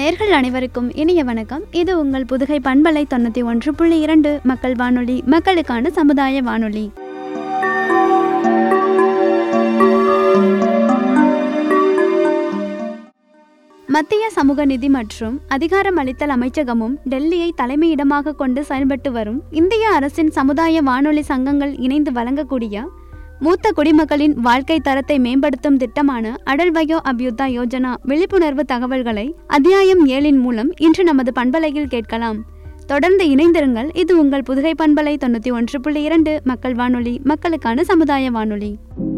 நேர்கள் அனைவருக்கும் இனிய வணக்கம் இது உங்கள் புதுகை பண்பலை தொண்ணூற்றி ஒன்று புள்ளி இரண்டு மக்கள் வானொலி மக்களுக்கான சமுதாய வானொலி மத்திய சமூக நிதி மற்றும் அதிகாரம் அளித்தல் அமைச்சகமும் டெல்லியை தலைமையிடமாக கொண்டு செயல்பட்டு வரும் இந்திய அரசின் சமுதாய வானொலி சங்கங்கள் இணைந்து வழங்கக்கூடிய மூத்த குடிமக்களின் வாழ்க்கை தரத்தை மேம்படுத்தும் திட்டமான அடல் வயோ அபியுதா யோஜனா விழிப்புணர்வு தகவல்களை அத்தியாயம் ஏழின் மூலம் இன்று நமது பண்பலையில் கேட்கலாம் தொடர்ந்து இணைந்திருங்கள் இது உங்கள் புதுகை பண்பலை தொண்ணூற்றி ஒன்று புள்ளி இரண்டு மக்கள் வானொலி மக்களுக்கான சமுதாய வானொலி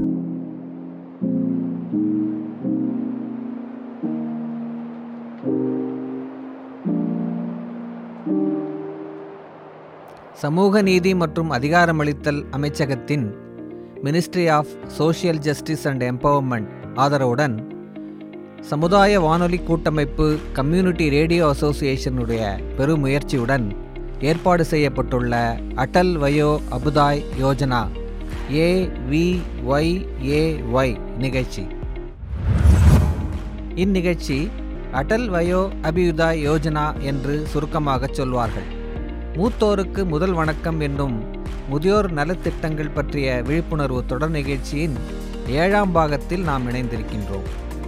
சமூக நீதி மற்றும் அதிகாரமளித்தல் அமைச்சகத்தின் ministry of social justice and empowerment ஆதரவுடன் சமுதாய வானொலி கூட்டமைப்பு கம்யூனிட்டி ரேடியோ அசோசியேஷனுடைய பெருமுயற்சியுடன் ஏற்பாடு செய்யப்பட்டுள்ள அடல் வயோ அபுதாய் யோஜனா ஏவிஒய்ஏஒய் நிகழ்ச்சி இந்நிகழ்ச்சி அடல் வயோ அபியுதாய் யோஜனா என்று சுருக்கமாகச் சொல்வார்கள் மூத்தோருக்கு முதல் வணக்கம் என்னும் முதியோர் நலத்திட்டங்கள் பற்றிய விழிப்புணர்வு தொடர் நிகழ்ச்சியின் ஏழாம் பாகத்தில் நாம் இணைந்திருக்கின்றோம்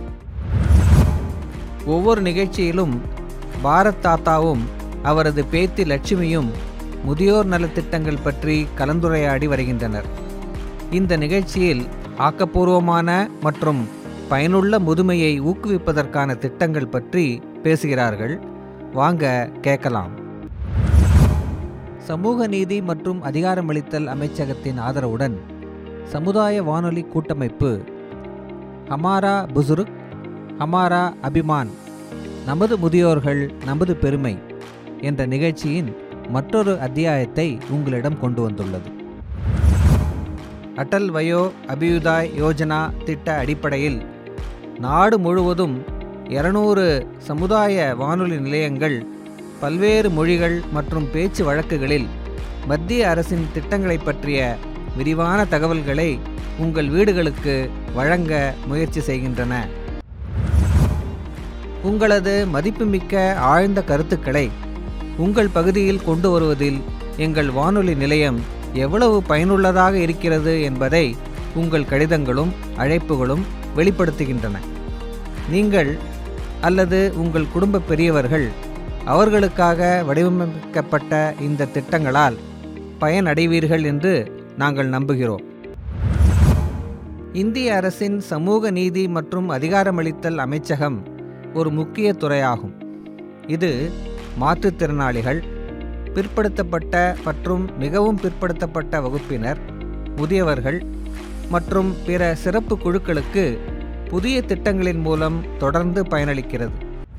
ஒவ்வொரு நிகழ்ச்சியிலும் பாரத் தாத்தாவும் அவரது பேத்தி லட்சுமியும் முதியோர் நலத்திட்டங்கள் பற்றி கலந்துரையாடி வருகின்றனர் இந்த நிகழ்ச்சியில் ஆக்கப்பூர்வமான மற்றும் பயனுள்ள முதுமையை ஊக்குவிப்பதற்கான திட்டங்கள் பற்றி பேசுகிறார்கள் வாங்க கேட்கலாம் சமூக நீதி மற்றும் அதிகாரமளித்தல் அமைச்சகத்தின் ஆதரவுடன் சமுதாய வானொலி கூட்டமைப்பு ஹமாரா புசுருக் ஹமாரா அபிமான் நமது முதியோர்கள் நமது பெருமை என்ற நிகழ்ச்சியின் மற்றொரு அத்தியாயத்தை உங்களிடம் கொண்டு வந்துள்ளது அடல் வயோ அபியுதாய் யோஜனா திட்ட அடிப்படையில் நாடு முழுவதும் இருநூறு சமுதாய வானொலி நிலையங்கள் பல்வேறு மொழிகள் மற்றும் பேச்சு வழக்குகளில் மத்திய அரசின் திட்டங்களை பற்றிய விரிவான தகவல்களை உங்கள் வீடுகளுக்கு வழங்க முயற்சி செய்கின்றன உங்களது மதிப்புமிக்க ஆழ்ந்த கருத்துக்களை உங்கள் பகுதியில் கொண்டு வருவதில் எங்கள் வானொலி நிலையம் எவ்வளவு பயனுள்ளதாக இருக்கிறது என்பதை உங்கள் கடிதங்களும் அழைப்புகளும் வெளிப்படுத்துகின்றன நீங்கள் அல்லது உங்கள் குடும்ப பெரியவர்கள் அவர்களுக்காக வடிவமைக்கப்பட்ட இந்த திட்டங்களால் பயனடைவீர்கள் என்று நாங்கள் நம்புகிறோம் இந்திய அரசின் சமூக நீதி மற்றும் அதிகாரமளித்தல் அமைச்சகம் ஒரு முக்கிய துறையாகும் இது மாற்றுத்திறனாளிகள் பிற்படுத்தப்பட்ட மற்றும் மிகவும் பிற்படுத்தப்பட்ட வகுப்பினர் முதியவர்கள் மற்றும் பிற சிறப்பு குழுக்களுக்கு புதிய திட்டங்களின் மூலம் தொடர்ந்து பயனளிக்கிறது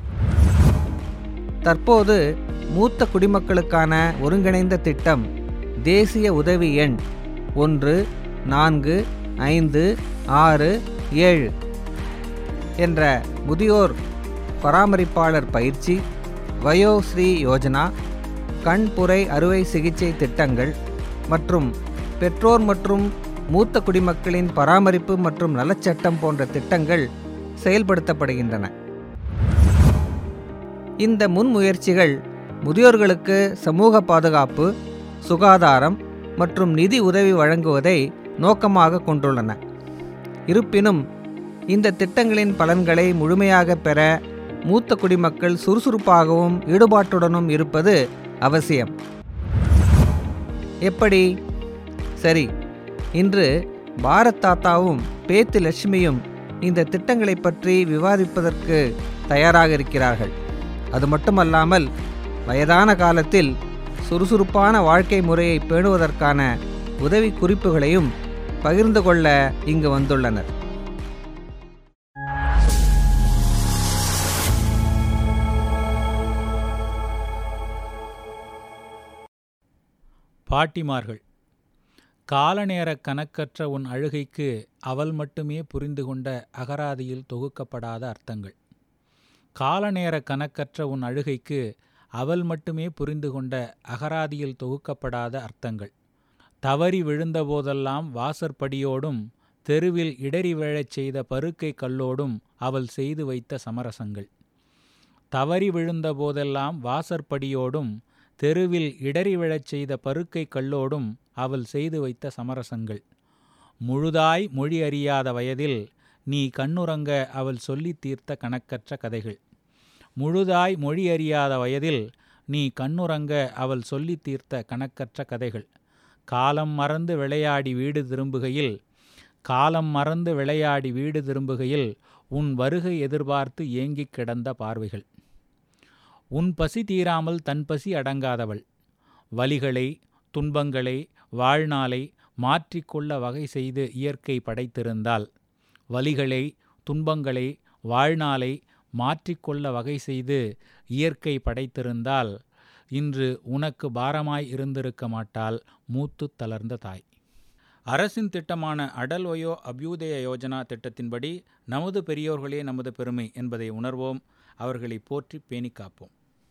தற்போது மூத்த குடிமக்களுக்கான ஒருங்கிணைந்த திட்டம் தேசிய உதவி எண் ஒன்று நான்கு ஐந்து ஆறு ஏழு என்ற முதியோர் பராமரிப்பாளர் பயிற்சி வயோஸ்ரீ யோஜனா கண்புரை அறுவை சிகிச்சை திட்டங்கள் மற்றும் பெற்றோர் மற்றும் மூத்த குடிமக்களின் பராமரிப்பு மற்றும் நலச்சட்டம் போன்ற திட்டங்கள் செயல்படுத்தப்படுகின்றன இந்த முன்முயற்சிகள் முதியோர்களுக்கு சமூக பாதுகாப்பு சுகாதாரம் மற்றும் நிதி உதவி வழங்குவதை நோக்கமாக கொண்டுள்ளன இருப்பினும் இந்த திட்டங்களின் பலன்களை முழுமையாக பெற மூத்த குடிமக்கள் சுறுசுறுப்பாகவும் ஈடுபாட்டுடனும் இருப்பது அவசியம் எப்படி சரி இன்று பாரத் தாத்தாவும் பேத்து லட்சுமியும் இந்த திட்டங்களை பற்றி விவாதிப்பதற்கு தயாராக இருக்கிறார்கள் அது மட்டுமல்லாமல் வயதான காலத்தில் சுறுசுறுப்பான வாழ்க்கை முறையை பேணுவதற்கான உதவி குறிப்புகளையும் பகிர்ந்து கொள்ள இங்கு வந்துள்ளனர் பாட்டிமார்கள் காலநேர கணக்கற்ற உன் அழுகைக்கு அவள் மட்டுமே புரிந்து கொண்ட அகராதியில் தொகுக்கப்படாத அர்த்தங்கள் காலநேர கணக்கற்ற உன் அழுகைக்கு அவள் மட்டுமே புரிந்து கொண்ட அகராதியில் தொகுக்கப்படாத அர்த்தங்கள் தவறி விழுந்தபோதெல்லாம் வாசற்படியோடும் தெருவில் இடறி விழச் செய்த பருக்கை கல்லோடும் அவள் செய்து வைத்த சமரசங்கள் தவறி விழுந்த போதெல்லாம் வாசற்படியோடும் தெருவில் இடறி விழச் செய்த பருக்கை கல்லோடும் அவள் செய்து வைத்த சமரசங்கள் முழுதாய் மொழி அறியாத வயதில் நீ கண்ணுறங்க அவள் சொல்லித் தீர்த்த கணக்கற்ற கதைகள் முழுதாய் மொழி அறியாத வயதில் நீ கண்ணுறங்க அவள் சொல்லித் தீர்த்த கணக்கற்ற கதைகள் காலம் மறந்து விளையாடி வீடு திரும்புகையில் காலம் மறந்து விளையாடி வீடு திரும்புகையில் உன் வருகை எதிர்பார்த்து ஏங்கிக் கிடந்த பார்வைகள் உன் பசி தீராமல் தன் பசி அடங்காதவள் வலிகளை துன்பங்களை வாழ்நாளை மாற்றிக்கொள்ள வகை செய்து இயற்கை படைத்திருந்தால் வலிகளை துன்பங்களை வாழ்நாளை மாற்றிக்கொள்ள வகை செய்து இயற்கை படைத்திருந்தால் இன்று உனக்கு பாரமாய் இருந்திருக்க மாட்டால் மூத்துத் தளர்ந்த தாய் அரசின் திட்டமான அடல் வயோ அபியூதய யோஜனா திட்டத்தின்படி நமது பெரியோர்களே நமது பெருமை என்பதை உணர்வோம் அவர்களை போற்றி பேணி காப்போம்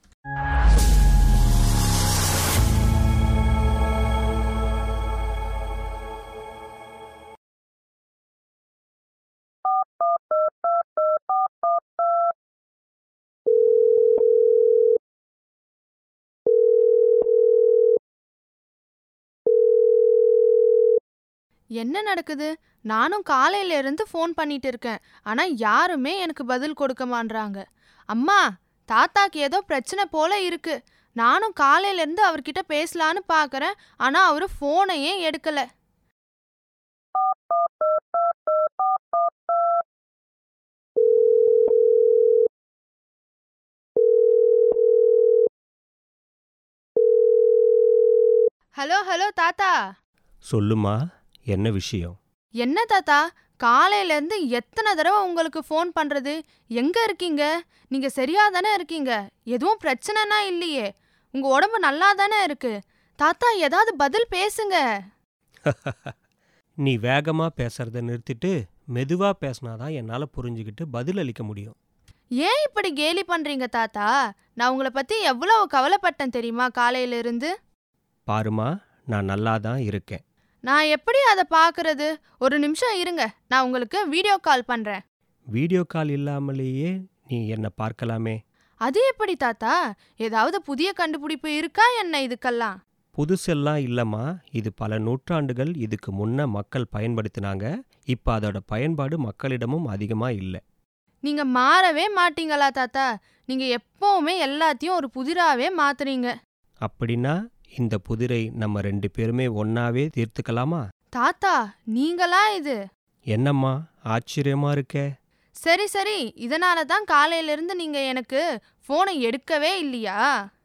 என்ன நடக்குது நானும் காலையில இருந்து ஃபோன் பண்ணிட்டு இருக்கேன் ஆனா யாருமே எனக்கு பதில் கொடுக்க மாட்றாங்க அம்மா தாத்தாக்கு ஏதோ பிரச்சனை போல இருக்கு நானும் காலையில இருந்து அவர்கிட்ட பேசலான்னு பார்க்கறேன் ஆனா அவரு ஃபோனையே எடுக்கல ஹலோ ஹலோ தாத்தா சொல்லுமா என்ன விஷயம் என்ன தாத்தா காலையில இருந்து எத்தனை தடவை உங்களுக்கு ஃபோன் பண்றது எங்க இருக்கீங்க நீங்க சரியா தானே இருக்கீங்க எதுவும் பிரச்சனைனா இல்லையே உங்க உடம்பு நல்லா தானே இருக்கு தாத்தா ஏதாவது பதில் பேசுங்க நீ வேகமா பேசுறத நிறுத்திட்டு மெதுவா பேசினாதான் என்னால புரிஞ்சுக்கிட்டு பதில் அளிக்க முடியும் ஏன் இப்படி கேலி பண்றீங்க தாத்தா நான் உங்களை பத்தி எவ்வளவு கவலைப்பட்டேன் தெரியுமா காலையில இருந்து பாருமா நான் நல்லா தான் இருக்கேன் நான் எப்படி அதை பார்க்கறது ஒரு நிமிஷம் இருங்க நான் உங்களுக்கு வீடியோ கால் பண்றேன் வீடியோ கால் இல்லாமலேயே நீ என்னை பார்க்கலாமே அது எப்படி தாத்தா ஏதாவது புதிய கண்டுபிடிப்பு இருக்கா என்ன இதுக்கெல்லாம் புதுசெல்லாம் இல்லைம்மா இது பல நூற்றாண்டுகள் இதுக்கு முன்ன மக்கள் பயன்படுத்தினாங்க இப்போ அதோட பயன்பாடு மக்களிடமும் அதிகமாக இல்லை நீங்க மாறவே மாட்டீங்களா தாத்தா நீங்க எப்பவுமே எல்லாத்தையும் ஒரு புதிராவே மாத்துறீங்க அப்படின்னா இந்த புதிரை நம்ம ரெண்டு பேருமே ஒன்னாவே தீர்த்துக்கலாமா தாத்தா நீங்களா இது என்னம்மா ஆச்சரியமா இருக்கே சரி சரி இதனால தான் காலையில இருந்து நீங்க எனக்கு போனை எடுக்கவே இல்லையா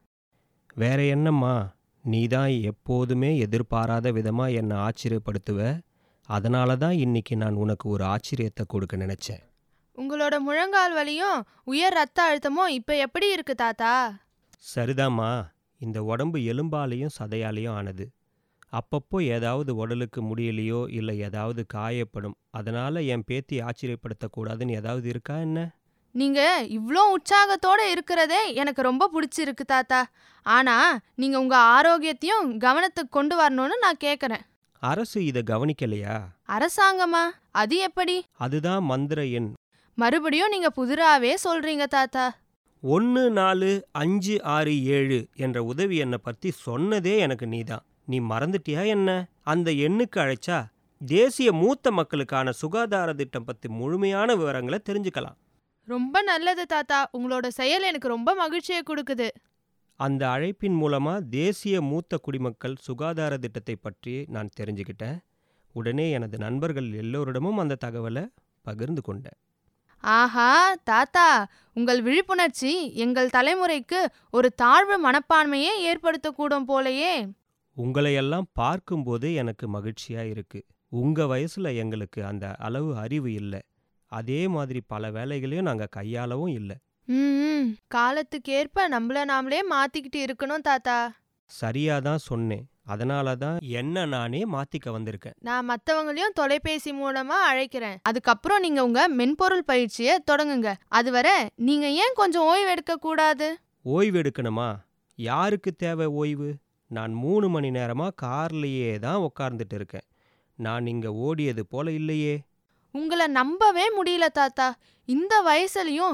வேற என்னம்மா நீ தான் எப்போதுமே எதிர்பாராத விதமா என்னை ஆச்சரியப்படுத்துவ அதனால தான் இன்னைக்கு நான் உனக்கு ஒரு ஆச்சரியத்தை கொடுக்க நினைச்சேன் உங்களோட முழங்கால் வலியும் உயர் ரத்த அழுத்தமும் இப்ப எப்படி இருக்கு தாத்தா சரிதாம்மா இந்த உடம்பு எலும்பாலையும் சதையாலையும் ஆனது அப்பப்போ ஏதாவது உடலுக்கு முடியலையோ இல்லை ஏதாவது காயப்படும் அதனால என் பேத்தி ஆச்சரியப்படுத்தக்கூடாதுன்னு ஏதாவது இருக்கா என்ன நீங்க இவ்ளோ உற்சாகத்தோட இருக்கிறதே எனக்கு ரொம்ப பிடிச்சிருக்கு தாத்தா ஆனா நீங்க உங்க ஆரோக்கியத்தையும் கவனத்துக்கு கொண்டு வரணும்னு நான் கேக்குறேன் அரசு இதை கவனிக்கலையா அரசாங்கமா அது எப்படி அதுதான் மந்திர எண் மறுபடியும் நீங்க புதிராவே சொல்றீங்க தாத்தா ஒன்று நாலு அஞ்சு ஆறு ஏழு என்ற உதவி எண்ணை பற்றி சொன்னதே எனக்கு நீதான் நீ மறந்துட்டியா என்ன அந்த எண்ணுக்கு அழைச்சா தேசிய மூத்த மக்களுக்கான சுகாதார திட்டம் பற்றி முழுமையான விவரங்களை தெரிஞ்சுக்கலாம் ரொம்ப நல்லது தாத்தா உங்களோட செயல் எனக்கு ரொம்ப மகிழ்ச்சியை கொடுக்குது அந்த அழைப்பின் மூலமா தேசிய மூத்த குடிமக்கள் சுகாதார திட்டத்தை பற்றி நான் தெரிஞ்சுக்கிட்டேன் உடனே எனது நண்பர்கள் எல்லோரிடமும் அந்த தகவலை பகிர்ந்து கொண்டேன் ஆஹா தாத்தா உங்கள் விழிப்புணர்ச்சி எங்கள் தலைமுறைக்கு ஒரு தாழ்வு மனப்பான்மையே ஏற்படுத்தக்கூடும் போலயே உங்களையெல்லாம் பார்க்கும்போது எனக்கு மகிழ்ச்சியா இருக்கு உங்க வயசுல எங்களுக்கு அந்த அளவு அறிவு இல்லை அதே மாதிரி பல வேலைகளையும் நாங்க கையாளவும் இல்லை ம் காலத்துக்கேற்ப நம்மள நாமளே மாத்திக்கிட்டு இருக்கணும் தாத்தா சரியா தான் சொன்னேன் அதனால தான் என்ன நானே மாத்திக்க வந்திருக்கேன் நான் மத்தவங்களையும் தொலைபேசி மூலமா அழைக்கிறேன் அதுக்கப்புறம் நீங்க உங்க மென்பொருள் பயிற்சியை தொடங்குங்க அதுவரை நீங்க ஏன் கொஞ்சம் ஓய்வு எடுக்க கூடாது ஓய்வு எடுக்கணுமா யாருக்கு தேவை ஓய்வு நான் மூணு மணி நேரமா கார்லயே தான் உட்கார்ந்துட்டு இருக்கேன் நான் இங்க ஓடியது போல இல்லையே உங்களை நம்பவே முடியல தாத்தா இந்த வயசுலயும்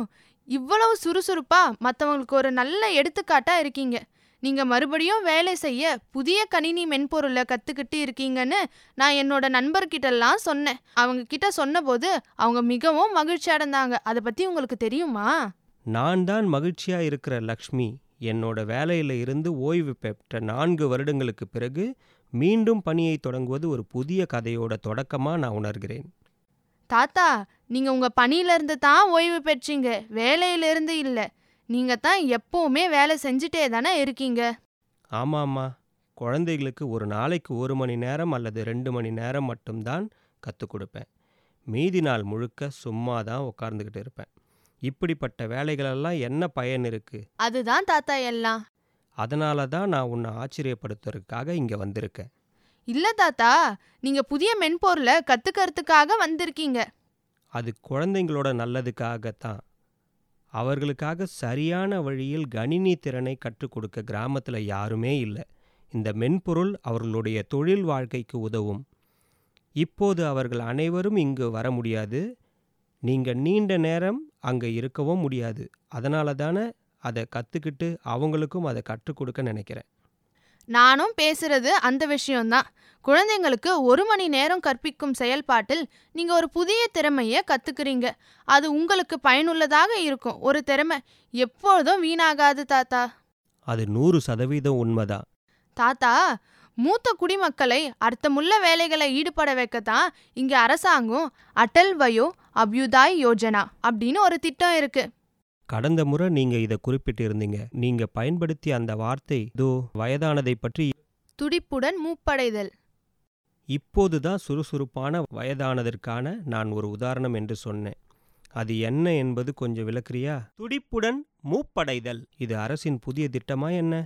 இவ்வளவு சுறுசுறுப்பா மற்றவங்களுக்கு ஒரு நல்ல எடுத்துக்காட்டா இருக்கீங்க நீங்க மறுபடியும் வேலை செய்ய புதிய கணினி மென்பொருளை கத்துக்கிட்டு இருக்கீங்கன்னு நான் என்னோட நண்பர்கிட்டலாம் சொன்னேன் அவங்க கிட்ட சொன்னபோது அவங்க மிகவும் மகிழ்ச்சி அடைந்தாங்க அதை பத்தி உங்களுக்கு தெரியுமா நான் தான் மகிழ்ச்சியா இருக்கிற லக்ஷ்மி என்னோட வேலையில இருந்து ஓய்வு பெற்ற நான்கு வருடங்களுக்கு பிறகு மீண்டும் பணியை தொடங்குவது ஒரு புதிய கதையோட தொடக்கமா நான் உணர்கிறேன் தாத்தா நீங்க உங்க பணியில இருந்து தான் ஓய்வு பெற்றீங்க வேலையில இருந்து இல்ல நீங்க தான் எப்பவுமே வேலை செஞ்சுட்டே தானே இருக்கீங்க ஆமாம்மா குழந்தைகளுக்கு ஒரு நாளைக்கு ஒரு மணி நேரம் அல்லது ரெண்டு மணி நேரம் மட்டும்தான் கற்றுக் கொடுப்பேன் மீதி நாள் முழுக்க சும்மா தான் உட்கார்ந்துக்கிட்டு இருப்பேன் இப்படிப்பட்ட வேலைகளெல்லாம் என்ன பயன் இருக்கு அதுதான் தாத்தா எல்லாம் அதனால தான் நான் உன்னை ஆச்சரியப்படுத்துறதுக்காக இங்கே வந்திருக்கேன் இல்ல தாத்தா நீங்க புதிய மென்பொருளை கத்துக்கிறதுக்காக வந்திருக்கீங்க அது குழந்தைங்களோட நல்லதுக்காகத்தான் அவர்களுக்காக சரியான வழியில் கணினி திறனை கற்றுக் கொடுக்க கிராமத்தில் யாருமே இல்லை இந்த மென்பொருள் அவர்களுடைய தொழில் வாழ்க்கைக்கு உதவும் இப்போது அவர்கள் அனைவரும் இங்கு வர முடியாது நீங்கள் நீண்ட நேரம் அங்கே இருக்கவும் முடியாது அதனால தானே அதை கற்றுக்கிட்டு அவங்களுக்கும் அதை கற்றுக் கொடுக்க நினைக்கிறேன் நானும் பேசுறது அந்த விஷயம்தான் குழந்தைங்களுக்கு ஒரு மணி நேரம் கற்பிக்கும் செயல்பாட்டில் நீங்க ஒரு புதிய திறமைய கத்துக்கிறீங்க அது உங்களுக்கு பயனுள்ளதாக இருக்கும் ஒரு திறமை எப்பொழுதும் வீணாகாது தாத்தா அது நூறு சதவீதம் உண்மைதான் தாத்தா மூத்த குடிமக்களை அர்த்தமுள்ள வேலைகளை ஈடுபட வைக்கத்தான் இங்க அரசாங்கம் அடல் வயோ அபியுதாய் யோஜனா அப்படின்னு ஒரு திட்டம் இருக்கு கடந்த முறை நீங்கள் இதை குறிப்பிட்டிருந்தீங்க நீங்கள் பயன்படுத்திய அந்த வார்த்தை இதோ வயதானதை பற்றி துடிப்புடன் மூப்படைதல் இப்போது தான் சுறுசுறுப்பான வயதானதற்கான நான் ஒரு உதாரணம் என்று சொன்னேன் அது என்ன என்பது கொஞ்சம் விளக்குறியா துடிப்புடன் மூப்படைதல் இது அரசின் புதிய திட்டமா என்ன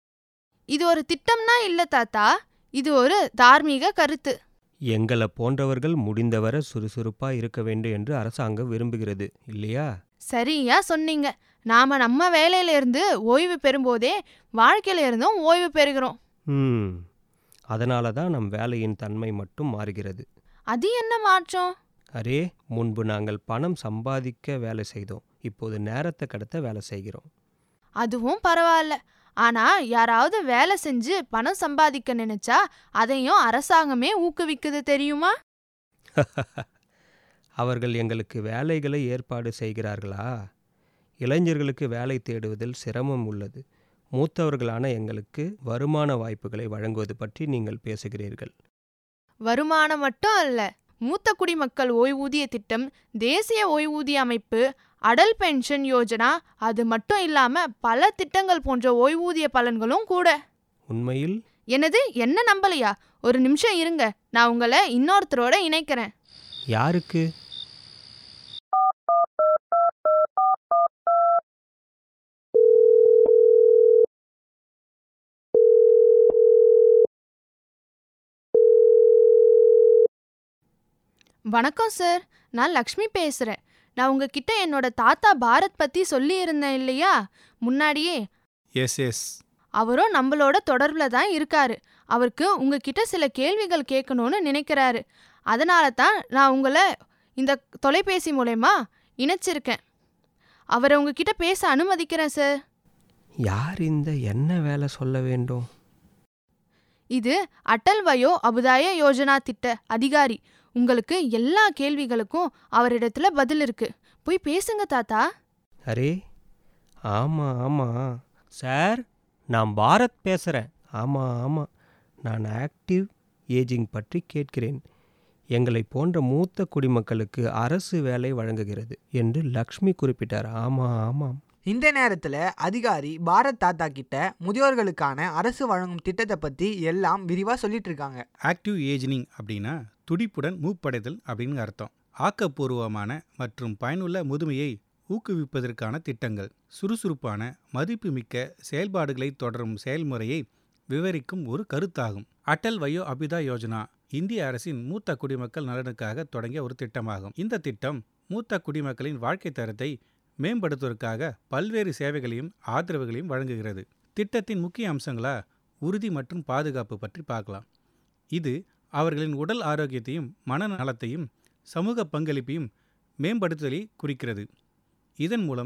இது ஒரு திட்டம்னா இல்ல தாத்தா இது ஒரு தார்மீக கருத்து எங்களை போன்றவர்கள் முடிந்தவரை சுறுசுறுப்பா இருக்க வேண்டும் என்று அரசாங்கம் விரும்புகிறது இல்லையா சரியா சொன்னீங்க நாம நம்ம வேலையில இருந்து ஓய்வு பெறும்போதே வாழ்க்கையில இருந்தும் ஓய்வு பெறுகிறோம் ம் அதனால தான் நம் வேலையின் தன்மை மட்டும் மாறுகிறது அது என்ன மாற்றம் அரே முன்பு நாங்கள் பணம் சம்பாதிக்க வேலை செய்தோம் இப்போது நேரத்தை கடத்த வேலை செய்கிறோம் அதுவும் பரவாயில்ல ஆனா யாராவது வேலை செஞ்சு பணம் சம்பாதிக்க நினைச்சா அதையும் அரசாங்கமே ஊக்குவிக்குது தெரியுமா அவர்கள் எங்களுக்கு வேலைகளை ஏற்பாடு செய்கிறார்களா இளைஞர்களுக்கு வேலை தேடுவதில் சிரமம் உள்ளது மூத்தவர்களான எங்களுக்கு வருமான வாய்ப்புகளை வழங்குவது பற்றி நீங்கள் பேசுகிறீர்கள் வருமானம் மட்டும் அல்ல மூத்த குடிமக்கள் ஓய்வூதிய திட்டம் தேசிய ஓய்வூதிய அமைப்பு அடல் பென்ஷன் யோஜனா அது மட்டும் இல்லாம பல திட்டங்கள் போன்ற ஓய்வூதிய பலன்களும் கூட உண்மையில் என்னது என்ன நம்பலையா ஒரு நிமிஷம் இருங்க நான் உங்களை இன்னொருத்தரோட இணைக்கிறேன் யாருக்கு வணக்கம் சார் நான் லக்ஷ்மி பேசுறேன் நான் உங்ககிட்ட என்னோட தாத்தா பாரத் பத்தி சொல்லி இருந்தேன் இல்லையா முன்னாடியே எஸ் எஸ் அவரும் நம்மளோட தொடர்புல தான் இருக்காரு அவருக்கு உங்ககிட்ட சில கேள்விகள் கேட்கணும்னு நினைக்கிறாரு அதனால தான் நான் உங்களை இந்த தொலைபேசி மூலயமா இணைச்சிருக்கேன் அவரை உங்ககிட்ட பேச அனுமதிக்கிறேன் சார் யார் இந்த என்ன வேலை சொல்ல வேண்டும் இது அட்டல் வயோ அபுதாய யோஜனா திட்ட அதிகாரி உங்களுக்கு எல்லா கேள்விகளுக்கும் அவரிடத்துல பதில் இருக்கு போய் பேசுங்க தாத்தா அரே ஆமாம் ஆமாம் சார் நான் பாரத் பேசுகிறேன் ஆமாம் ஆமாம் நான் ஆக்டிவ் ஏஜிங் பற்றி கேட்கிறேன் எங்களை போன்ற மூத்த குடிமக்களுக்கு அரசு வேலை வழங்குகிறது என்று லக்ஷ்மி குறிப்பிட்டார் ஆமாம் ஆமாம் இந்த நேரத்தில் அதிகாரி பாரத் தாத்தா கிட்ட முதியோர்களுக்கான அரசு வழங்கும் திட்டத்தை பற்றி எல்லாம் விரிவாக சொல்லிட்டு இருக்காங்க ஆக்டிவ் ஏஜினிங் அப்படின்னா துடிப்புடன் மூப்படைதல் அப்படின்னு அர்த்தம் ஆக்கப்பூர்வமான மற்றும் பயனுள்ள முதுமையை ஊக்குவிப்பதற்கான திட்டங்கள் சுறுசுறுப்பான மதிப்புமிக்க செயல்பாடுகளை தொடரும் செயல்முறையை விவரிக்கும் ஒரு கருத்தாகும் அட்டல் வயோ அபிதா யோஜனா இந்திய அரசின் மூத்த குடிமக்கள் நலனுக்காக தொடங்கிய ஒரு திட்டமாகும் இந்த திட்டம் மூத்த குடிமக்களின் வாழ்க்கை தரத்தை மேம்படுத்துவதற்காக பல்வேறு சேவைகளையும் ஆதரவுகளையும் வழங்குகிறது திட்டத்தின் முக்கிய அம்சங்களா உறுதி மற்றும் பாதுகாப்பு பற்றி பார்க்கலாம் இது அவர்களின் உடல் ஆரோக்கியத்தையும் மனநலத்தையும் சமூக பங்களிப்பையும் மேம்படுத்துதலை குறிக்கிறது இதன் மூலம்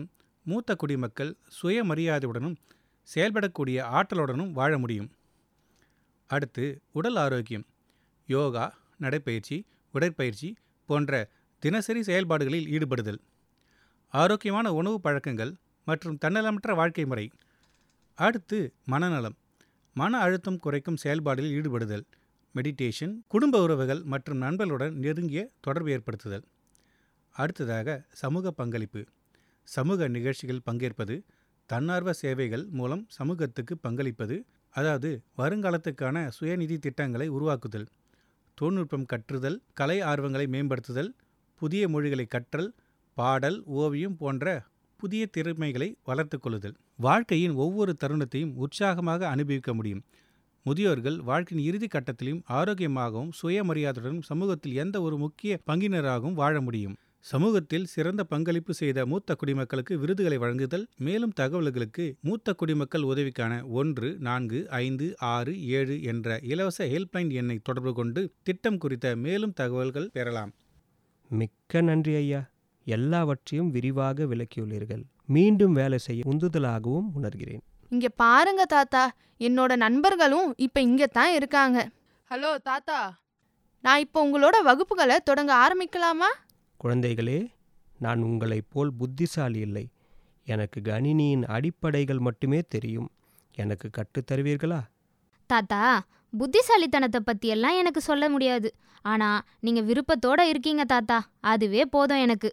மூத்த குடிமக்கள் சுயமரியாதையுடனும் செயல்படக்கூடிய ஆற்றலுடனும் வாழ முடியும் அடுத்து உடல் ஆரோக்கியம் யோகா நடைப்பயிற்சி உடற்பயிற்சி போன்ற தினசரி செயல்பாடுகளில் ஈடுபடுதல் ஆரோக்கியமான உணவு பழக்கங்கள் மற்றும் தன்னலமற்ற வாழ்க்கை முறை அடுத்து மனநலம் மன அழுத்தம் குறைக்கும் செயல்பாடுகளில் ஈடுபடுதல் மெடிடேஷன் குடும்ப உறவுகள் மற்றும் நண்பர்களுடன் நெருங்கிய தொடர்பு ஏற்படுத்துதல் அடுத்ததாக சமூக பங்களிப்பு சமூக நிகழ்ச்சிகள் பங்கேற்பது தன்னார்வ சேவைகள் மூலம் சமூகத்துக்கு பங்களிப்பது அதாவது வருங்காலத்துக்கான சுயநிதி திட்டங்களை உருவாக்குதல் தொழில்நுட்பம் கற்றுதல் கலை ஆர்வங்களை மேம்படுத்துதல் புதிய மொழிகளை கற்றல் பாடல் ஓவியம் போன்ற புதிய திறமைகளை வளர்த்து கொள்ளுதல் வாழ்க்கையின் ஒவ்வொரு தருணத்தையும் உற்சாகமாக அனுபவிக்க முடியும் முதியோர்கள் வாழ்க்கையின் இறுதி கட்டத்திலும் ஆரோக்கியமாகவும் சுயமரியாதையுடனும் சமூகத்தில் எந்த ஒரு முக்கிய பங்கினராகவும் வாழ முடியும் சமூகத்தில் சிறந்த பங்களிப்பு செய்த மூத்த குடிமக்களுக்கு விருதுகளை வழங்குதல் மேலும் தகவல்களுக்கு மூத்த குடிமக்கள் உதவிக்கான ஒன்று நான்கு ஐந்து ஆறு ஏழு என்ற இலவச ஹெல்ப்லைன் எண்ணை தொடர்பு கொண்டு திட்டம் குறித்த மேலும் தகவல்கள் பெறலாம் மிக்க நன்றி ஐயா எல்லாவற்றையும் விரிவாக விளக்கியுள்ளீர்கள் மீண்டும் வேலை செய்ய உந்துதலாகவும் உணர்கிறேன் இங்க பாருங்க தாத்தா என்னோட நண்பர்களும் இப்ப இங்க தான் இருக்காங்க ஹலோ தாத்தா நான் இப்போ உங்களோட வகுப்புகளை தொடங்க ஆரம்பிக்கலாமா குழந்தைகளே நான் உங்களைப் போல் புத்திசாலி இல்லை எனக்கு கணினியின் அடிப்படைகள் மட்டுமே தெரியும் எனக்கு கற்றுத் தருவீர்களா தாத்தா புத்திசாலித்தனத்தை பற்றியெல்லாம் எனக்கு சொல்ல முடியாது ஆனால் நீங்கள் விருப்பத்தோட இருக்கீங்க தாத்தா அதுவே போதும் எனக்கு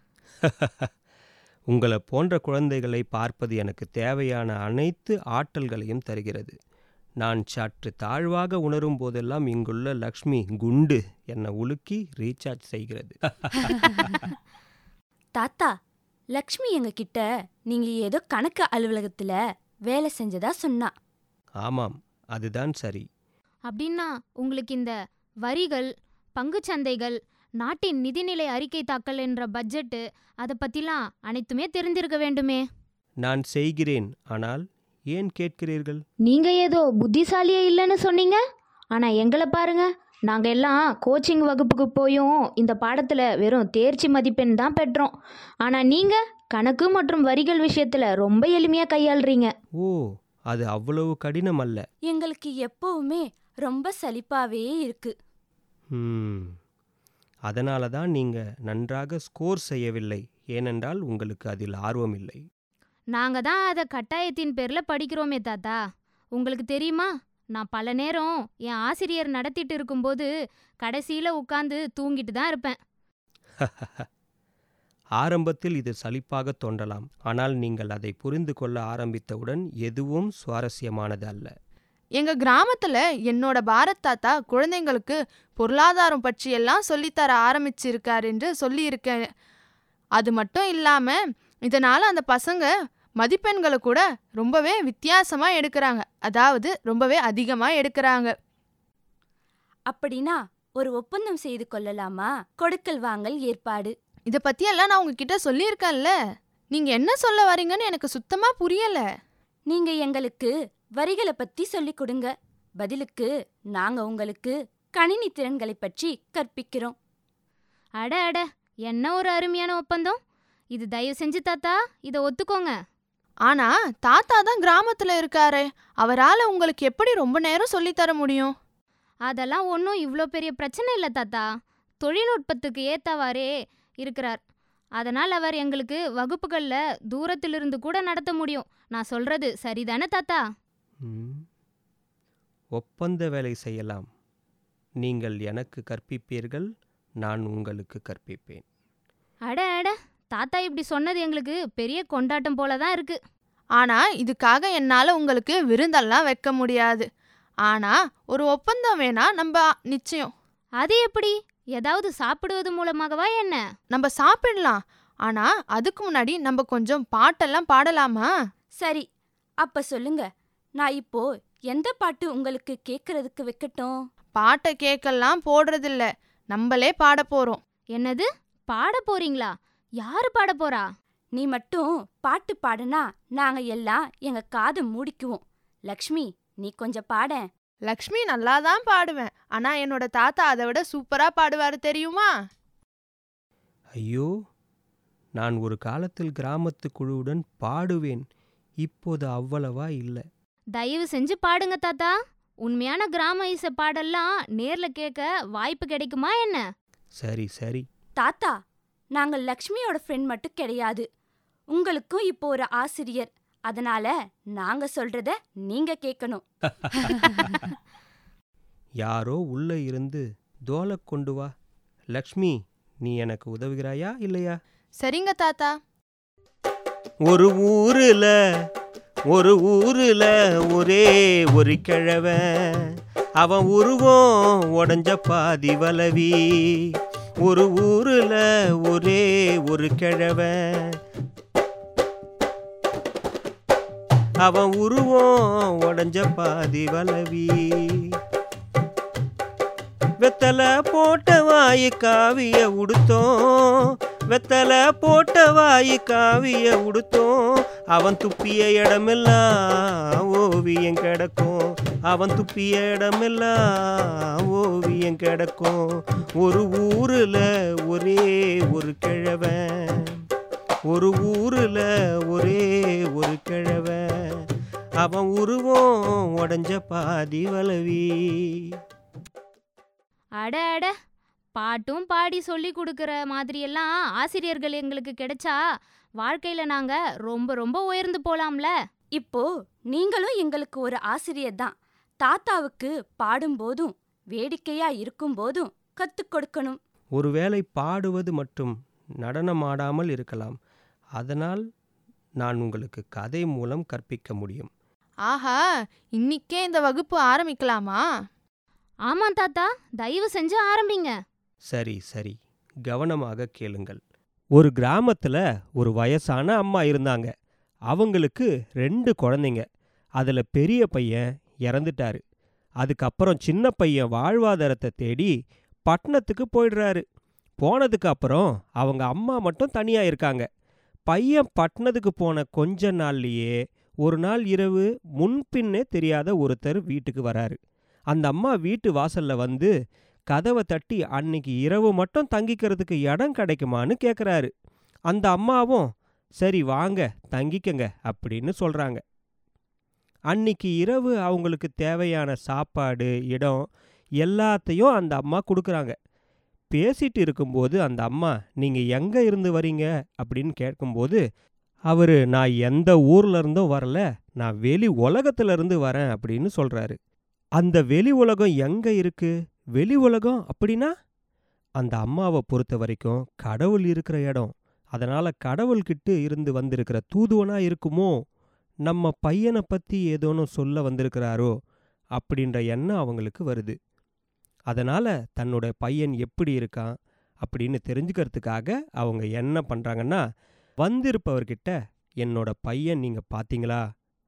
உங்களை போன்ற குழந்தைகளை பார்ப்பது எனக்கு தேவையான அனைத்து ஆற்றல்களையும் தருகிறது நான் சற்று தாழ்வாக உணரும் போதெல்லாம் இங்குள்ள லக்ஷ்மி குண்டு என்னை உலுக்கி ரீசார்ஜ் செய்கிறது தாத்தா லக்ஷ்மி எங்ககிட்ட நீங்க ஏதோ கணக்கு அலுவலகத்துல வேலை செஞ்சதா சொன்னா ஆமாம் அதுதான் சரி அப்படின்னா உங்களுக்கு இந்த வரிகள் பங்குச்சந்தைகள் நாட்டின் நிதிநிலை அறிக்கை தாக்கல் என்ற பட்ஜெட்டு அதை பற்றிலாம் அனைத்துமே தெரிந்திருக்க வேண்டுமே நான் செய்கிறேன் ஆனால் ஏன் கேட்கிறீர்கள் நீங்க ஏதோ புத்திசாலியே இல்லைன்னு சொன்னீங்க ஆனா எங்களை பாருங்க நாங்க எல்லாம் கோச்சிங் வகுப்புக்கு போயும் இந்த பாடத்துல வெறும் தேர்ச்சி மதிப்பெண் தான் பெற்றோம் ஆனா நீங்க கணக்கு மற்றும் வரிகள் விஷயத்துல ரொம்ப எளிமையா கையாளுறீங்க ஓ அது அவ்வளவு கடினம் அல்ல எங்களுக்கு எப்பவுமே ரொம்ப சலிப்பாவே இருக்கு ம் அதனால தான் நீங்கள் நன்றாக ஸ்கோர் செய்யவில்லை ஏனென்றால் உங்களுக்கு அதில் ஆர்வம் இல்லை நாங்க தான் அதை கட்டாயத்தின் பேர்ல படிக்கிறோமே தாத்தா உங்களுக்கு தெரியுமா நான் பல நேரம் என் ஆசிரியர் நடத்திட்டு இருக்கும்போது கடைசியில உட்காந்து தூங்கிட்டு தான் இருப்பேன் ஆரம்பத்தில் இது சலிப்பாக தோன்றலாம் ஆனால் நீங்கள் அதை புரிந்து கொள்ள ஆரம்பித்தவுடன் எதுவும் சுவாரஸ்யமானது அல்ல எங்க கிராமத்துல என்னோட பாரத் தாத்தா குழந்தைங்களுக்கு பொருளாதாரம் பற்றியெல்லாம் சொல்லித்தர ஆரம்பிச்சிருக்கார் என்று சொல்லியிருக்கேன் அது மட்டும் இல்லாம இதனால அந்த பசங்க மதிப்பெண்களை கூட ரொம்பவே வித்தியாசமா எடுக்கிறாங்க அதாவது ரொம்பவே அதிகமா எடுக்கிறாங்க அப்படின்னா ஒரு ஒப்பந்தம் செய்து கொள்ளலாமா கொடுக்கல் வாங்கல் ஏற்பாடு இத பத்தியெல்லாம் நான் உங்ககிட்ட சொல்லியிருக்கேன்ல நீங்க என்ன சொல்ல வரீங்கன்னு எனக்கு சுத்தமா புரியல நீங்க எங்களுக்கு வரிகளை பத்தி சொல்லிக் கொடுங்க பதிலுக்கு நாங்க உங்களுக்கு கணினி திறன்களை பற்றி கற்பிக்கிறோம் அட அட என்ன ஒரு அருமையான ஒப்பந்தம் இது தயவு செஞ்சு தாத்தா இதை ஒத்துக்கோங்க ஆனா தாத்தா தான் கிராமத்துல இருக்காரே அவரால உங்களுக்கு எப்படி ரொம்ப நேரம் சொல்லித் தர முடியும் அதெல்லாம் ஒன்றும் இவ்வளோ பெரிய பிரச்சனை இல்லை தாத்தா தொழில்நுட்பத்துக்கு ஏற்றவாறே இருக்கிறார் அதனால் அவர் எங்களுக்கு வகுப்புகளில் தூரத்திலிருந்து கூட நடத்த முடியும் நான் சொல்கிறது சரிதானே தாத்தா ம். ஒப்பந்த வேலை செய்யலாம் நீங்கள் எனக்கு கற்பிப்பீர்கள் நான் உங்களுக்கு கற்பிப்பேன் அட அட தாத்தா இப்படி சொன்னது எங்களுக்கு பெரிய கொண்டாட்டம் போல தான் இருக்கு ஆனா இதுக்காக என்னால உங்களுக்கு விருந்தெல்லாம் வைக்க முடியாது ஆனா ஒரு ஒப்பந்தம் வேணா நம்ம நிச்சயம் அது எப்படி ஏதாவது சாப்பிடுவது மூலமாகவா என்ன நம்ம சாப்பிடலாம் ஆனா அதுக்கு முன்னாடி நம்ம கொஞ்சம் பாட்டெல்லாம் பாடலாமா சரி அப்ப சொல்லுங்க நான் இப்போ எந்த பாட்டு உங்களுக்கு கேட்கறதுக்கு வைக்கட்டும் பாட்டை கேட்கலாம் போடுறதில்ல நம்மளே பாட போறோம் என்னது பாட போறீங்களா யாரு பாட போறா நீ மட்டும் பாட்டு பாடுனா நாங்க எல்லாம் எங்க காதை மூடிக்குவோம் லக்ஷ்மி நீ கொஞ்சம் பாடேன் லக்ஷ்மி நல்லா தான் பாடுவேன் ஆனா என்னோட தாத்தா அதை விட சூப்பரா பாடுவாரு தெரியுமா ஐயோ நான் ஒரு காலத்தில் கிராமத்து குழுவுடன் பாடுவேன் இப்போது அவ்வளவா இல்லை தயவு செஞ்சு பாடுங்க தாத்தா உண்மையான கிராம இசை பாடல்லாம் நேர்ல கேட்க வாய்ப்பு கிடைக்குமா என்ன சரி சரி தாத்தா நாங்க லக்ஷ்மியோட ஃப்ரெண்ட் மட்டும் கிடையாது உங்களுக்கும் இப்போ ஒரு ஆசிரியர் அதனால நாங்க சொல்றத நீங்க கேட்கணும் யாரோ உள்ள இருந்து தோலை கொண்டு வா லக்ஷ்மி நீ எனக்கு உதவுகிறாயா இல்லையா சரிங்க தாத்தா ஒரு ஊருல ஒரு ஊருல ஒரே ஒரு கிழவன் அவன் உருவம் உடஞ்ச பாதி வலவி ஒரு ஊருல ஒரே ஒரு கிழவன் அவன் உருவம் உடஞ்ச பாதி வலவி வெத்தலை போட்ட வாயு காவிய உடுத்தோம் வெத்தலை போட்ட வாயு காவிய உடுத்தோம் அவன் துப்பிய இடமெல்லாம் ஓவியம் கிடக்கும் அவன் துப்பிய இடமெல்லாம் ஓவியம் கிடக்கும் ஒரு ஊருல ஒரே ஒரு கிழவன் ஒரு ஊருல ஒரே ஒரு கிழவன் அவன் உருவம் உடஞ்ச பாதி வலவி அட அட பாட்டும் பாடி சொல்லி கொடுக்குற மாதிரியெல்லாம் ஆசிரியர்கள் எங்களுக்கு கிடைச்சா வாழ்க்கையில நாங்க ரொம்ப ரொம்ப உயர்ந்து போலாம்ல இப்போ நீங்களும் எங்களுக்கு ஒரு ஆசிரியர் தான் தாத்தாவுக்கு பாடும்போதும் வேடிக்கையா இருக்கும்போதும் கத்துக் கொடுக்கணும் ஒருவேளை பாடுவது மற்றும் நடனமாடாமல் இருக்கலாம் அதனால் நான் உங்களுக்கு கதை மூலம் கற்பிக்க முடியும் ஆஹா இன்னிக்கே இந்த வகுப்பு ஆரம்பிக்கலாமா ஆமா தாத்தா தயவு செஞ்சு ஆரம்பிங்க சரி சரி கவனமாக கேளுங்கள் ஒரு கிராமத்தில் ஒரு வயசான அம்மா இருந்தாங்க அவங்களுக்கு ரெண்டு குழந்தைங்க அதில் பெரிய பையன் இறந்துட்டாரு அதுக்கப்புறம் சின்ன பையன் வாழ்வாதாரத்தை தேடி பட்டணத்துக்கு போயிடுறாரு போனதுக்கு அப்புறம் அவங்க அம்மா மட்டும் தனியாக இருக்காங்க பையன் பட்டணத்துக்கு போன கொஞ்ச நாள்லயே ஒரு நாள் இரவு முன்பின்னே தெரியாத ஒருத்தர் வீட்டுக்கு வராரு அந்த அம்மா வீட்டு வாசல்ல வந்து கதவை தட்டி அன்னைக்கு இரவு மட்டும் தங்கிக்கிறதுக்கு இடம் கிடைக்குமான்னு கேட்குறாரு அந்த அம்மாவும் சரி வாங்க தங்கிக்கங்க அப்படின்னு சொல்கிறாங்க அன்னிக்கு இரவு அவங்களுக்கு தேவையான சாப்பாடு இடம் எல்லாத்தையும் அந்த அம்மா கொடுக்குறாங்க பேசிட்டு இருக்கும்போது அந்த அம்மா நீங்கள் எங்கே இருந்து வரீங்க அப்படின்னு கேட்கும்போது அவர் நான் எந்த ஊர்ல இருந்தும் வரல நான் வெளி உலகத்துல இருந்து வரேன் அப்படின்னு சொல்கிறாரு அந்த வெளி உலகம் எங்கே இருக்கு வெளி உலகம் அப்படின்னா அந்த அம்மாவை பொறுத்த வரைக்கும் கடவுள் இருக்கிற இடம் அதனால கடவுள்கிட்ட இருந்து வந்திருக்கிற தூதுவனா இருக்குமோ நம்ம பையனை பத்தி ஏதோன்னு சொல்ல வந்திருக்கிறாரோ அப்படின்ற எண்ணம் அவங்களுக்கு வருது அதனால தன்னோட பையன் எப்படி இருக்கான் அப்படின்னு தெரிஞ்சுக்கிறதுக்காக அவங்க என்ன பண்றாங்கன்னா வந்திருப்பவர்கிட்ட என்னோட பையன் நீங்க பாத்தீங்களா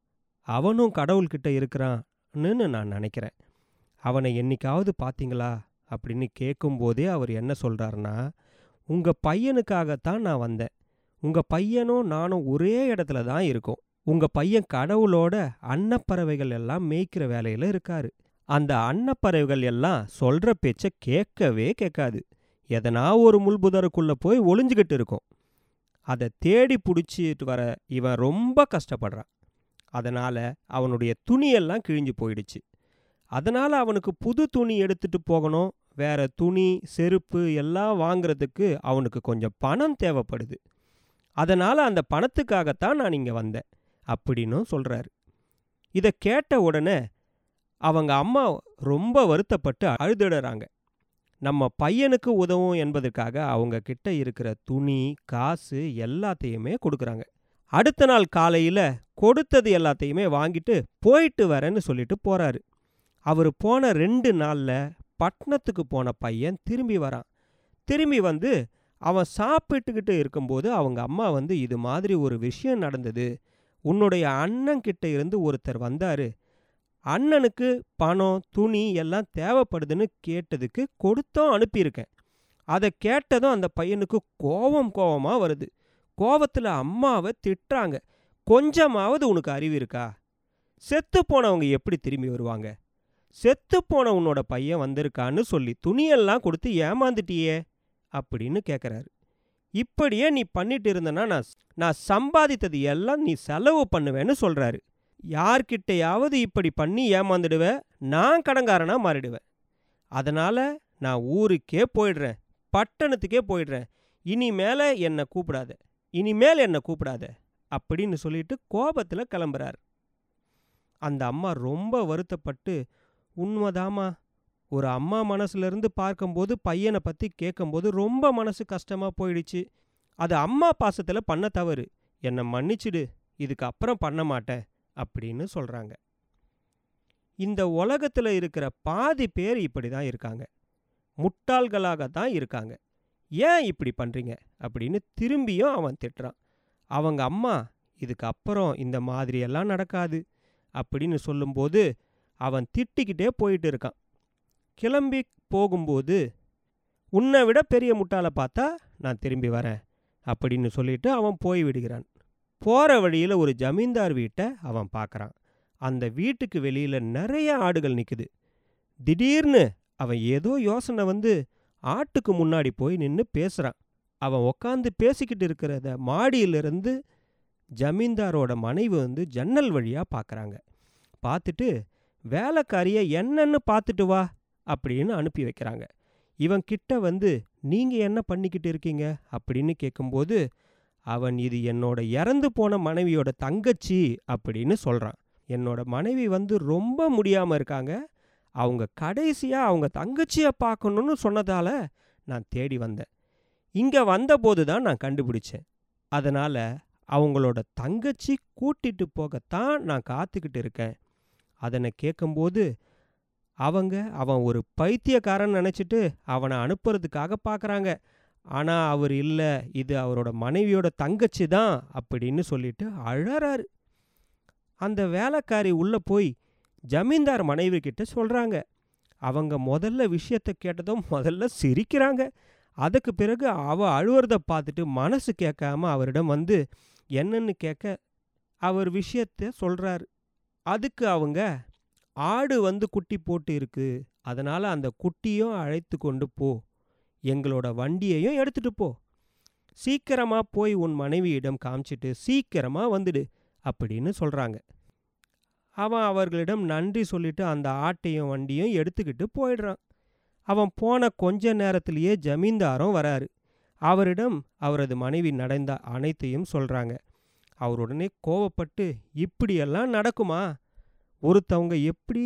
அவனும் கடவுள்கிட்ட இருக்கிறான்னு நான் நினைக்கிறேன் அவனை என்னைக்காவது பாத்தீங்களா அப்படின்னு கேட்கும்போதே அவர் என்ன சொல்றாருன்னா உங்க பையனுக்காகத்தான் நான் வந்தேன் உங்க பையனும் நானும் ஒரே இடத்துல தான் இருக்கோம் உங்க பையன் கடவுளோட அன்னப்பறவைகள் எல்லாம் மேய்க்கிற வேலையில இருக்காரு அந்த அன்னப்பறவைகள் எல்லாம் சொல்ற பேச்ச கேட்கவே கேட்காது எதனா ஒரு முள்புதருக்குள்ள போய் ஒளிஞ்சுக்கிட்டு இருக்கும் அதை தேடி பிடிச்சிட்டு வர இவன் ரொம்ப கஷ்டப்படுறான் அதனால அவனுடைய துணியெல்லாம் கிழிஞ்சு போயிடுச்சு அதனால அவனுக்கு புது துணி எடுத்துட்டு போகணும் வேற துணி செருப்பு எல்லாம் வாங்குறதுக்கு அவனுக்கு கொஞ்சம் பணம் தேவைப்படுது அதனால அந்த பணத்துக்காகத்தான் நான் இங்க வந்தேன் அப்படின்னும் சொல்றாரு இதை கேட்ட உடனே அவங்க அம்மா ரொம்ப வருத்தப்பட்டு அழுதுடுறாங்க நம்ம பையனுக்கு உதவும் என்பதற்காக அவங்க கிட்ட இருக்கிற துணி காசு எல்லாத்தையுமே கொடுக்குறாங்க அடுத்த நாள் காலையில கொடுத்தது எல்லாத்தையுமே வாங்கிட்டு போயிட்டு வரேன்னு சொல்லிட்டு போறாரு அவர் போன ரெண்டு நாள்ல பட்டணத்துக்கு போன பையன் திரும்பி வரான் திரும்பி வந்து அவன் சாப்பிட்டுக்கிட்டு இருக்கும்போது அவங்க அம்மா வந்து இது மாதிரி ஒரு விஷயம் நடந்தது உன்னுடைய அண்ணன் கிட்ட இருந்து ஒருத்தர் வந்தாரு அண்ணனுக்கு பணம் துணி எல்லாம் தேவைப்படுதுன்னு கேட்டதுக்கு கொடுத்தும் அனுப்பியிருக்கேன் அதை கேட்டதும் அந்த பையனுக்கு கோவம் கோவமாக வருது கோவத்தில் அம்மாவை திட்டுறாங்க கொஞ்சமாவது உனக்கு அறிவு இருக்கா செத்து போனவங்க எப்படி திரும்பி வருவாங்க செத்து போன உன்னோட பையன் வந்திருக்கான்னு சொல்லி துணியெல்லாம் கொடுத்து ஏமாந்துட்டியே அப்படின்னு கேட்குறாரு இப்படியே நீ பண்ணிட்டு இருந்தனா நான் நான் சம்பாதித்தது எல்லாம் நீ செலவு பண்ணுவேன்னு சொல்றாரு யார்கிட்டயாவது இப்படி பண்ணி ஏமாந்துடுவ நான் கடங்காரனா மாறிடுவேன் அதனால நான் ஊருக்கே போயிடுறேன் பட்டணத்துக்கே போயிடுறேன் இனிமேல என்னை கூப்பிடாத இனிமேல் என்னை கூப்பிடாத அப்படின்னு சொல்லிட்டு கோபத்தில் கிளம்புறார் அந்த அம்மா ரொம்ப வருத்தப்பட்டு உண்மைதாம்மா ஒரு அம்மா மனசுலேருந்து பார்க்கும்போது பையனை பற்றி கேட்கும்போது ரொம்ப மனசு கஷ்டமாக போயிடுச்சு அது அம்மா பாசத்தில் பண்ண தவறு என்னை மன்னிச்சிடு இதுக்கு அப்புறம் பண்ண மாட்டேன் அப்படின்னு சொல்கிறாங்க இந்த உலகத்தில் இருக்கிற பாதி பேர் இப்படி தான் இருக்காங்க முட்டாள்களாக தான் இருக்காங்க ஏன் இப்படி பண்ணுறீங்க அப்படின்னு திரும்பியும் அவன் திட்டுறான் அவங்க அம்மா இதுக்கு அப்புறம் இந்த மாதிரியெல்லாம் நடக்காது அப்படின்னு சொல்லும்போது அவன் திட்டிக்கிட்டே போயிட்டு இருக்கான் கிளம்பி போகும்போது உன்னை விட பெரிய முட்டாளை பார்த்தா நான் திரும்பி வரேன் அப்படின்னு சொல்லிட்டு அவன் போய் விடுகிறான் போகிற வழியில் ஒரு ஜமீன்தார் வீட்டை அவன் பார்க்குறான் அந்த வீட்டுக்கு வெளியில் நிறைய ஆடுகள் நிற்குது திடீர்னு அவன் ஏதோ யோசனை வந்து ஆட்டுக்கு முன்னாடி போய் நின்று பேசுகிறான் அவன் உக்காந்து பேசிக்கிட்டு இருக்கிறத மாடியிலிருந்து ஜமீன்தாரோட மனைவி வந்து ஜன்னல் வழியாக பார்க்குறாங்க பார்த்துட்டு வேலைக்காரியை என்னன்னு பார்த்துட்டு வா அப்படின்னு அனுப்பி வைக்கிறாங்க இவன் கிட்ட வந்து நீங்கள் என்ன பண்ணிக்கிட்டு இருக்கீங்க அப்படின்னு கேட்கும்போது அவன் இது என்னோட இறந்து போன மனைவியோட தங்கச்சி அப்படின்னு சொல்கிறான் என்னோட மனைவி வந்து ரொம்ப முடியாமல் இருக்காங்க அவங்க கடைசியாக அவங்க தங்கச்சியை பார்க்கணுன்னு சொன்னதால் நான் தேடி வந்தேன் இங்கே வந்தபோது தான் நான் கண்டுபிடிச்சேன் அதனால் அவங்களோட தங்கச்சி கூட்டிட்டு போகத்தான் நான் காத்துக்கிட்டு இருக்கேன் அதனை கேட்கும்போது அவங்க அவன் ஒரு பைத்தியக்காரன் நினச்சிட்டு அவனை அனுப்புறதுக்காக பார்க்குறாங்க ஆனால் அவர் இல்லை இது அவரோட மனைவியோட தங்கச்சி தான் அப்படின்னு சொல்லிட்டு அழறாரு அந்த வேலைக்காரி உள்ளே போய் ஜமீன்தார் மனைவி கிட்ட சொல்கிறாங்க அவங்க முதல்ல விஷயத்தை கேட்டதும் முதல்ல சிரிக்கிறாங்க அதுக்கு பிறகு அவ அழுவுறத பார்த்துட்டு மனசு கேட்காம அவரிடம் வந்து என்னன்னு கேட்க அவர் விஷயத்த சொல்கிறாரு அதுக்கு அவங்க ஆடு வந்து குட்டி போட்டு இருக்கு அதனால் அந்த குட்டியும் அழைத்து கொண்டு போ எங்களோட வண்டியையும் எடுத்துட்டு போ சீக்கிரமாக போய் உன் மனைவியிடம் காமிச்சிட்டு சீக்கிரமாக வந்துடு அப்படின்னு சொல்கிறாங்க அவன் அவர்களிடம் நன்றி சொல்லிட்டு அந்த ஆட்டையும் வண்டியும் எடுத்துக்கிட்டு போயிடுறான் அவன் போன கொஞ்ச நேரத்திலேயே ஜமீன்தாரும் வராரு அவரிடம் அவரது மனைவி நடந்த அனைத்தையும் சொல்கிறாங்க அவர் உடனே கோவப்பட்டு இப்படியெல்லாம் நடக்குமா ஒருத்தவங்க எப்படி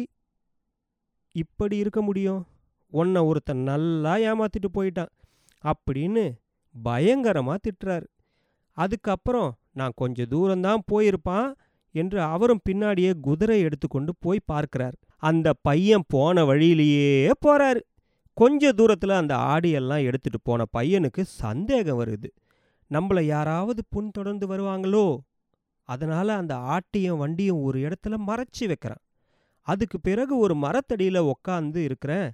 இப்படி இருக்க முடியும் உன்னை ஒருத்தன் நல்லா ஏமாத்திட்டு போயிட்டான் அப்படின்னு பயங்கரமாக திட்டுறாரு அதுக்கப்புறம் நான் கொஞ்சம் தூரம்தான் போயிருப்பான் என்று அவரும் பின்னாடியே குதிரை எடுத்துக்கொண்டு போய் பார்க்கிறார் அந்த பையன் போன வழியிலேயே போறாரு கொஞ்ச தூரத்தில் அந்த ஆடியெல்லாம் எடுத்துட்டு போன பையனுக்கு சந்தேகம் வருது நம்மளை யாராவது புன்தொடர்ந்து வருவாங்களோ அதனால அந்த ஆட்டியும் வண்டியும் ஒரு இடத்துல மறைச்சி வைக்கிறான் அதுக்கு பிறகு ஒரு மரத்தடியில் உக்காந்து இருக்கிறேன்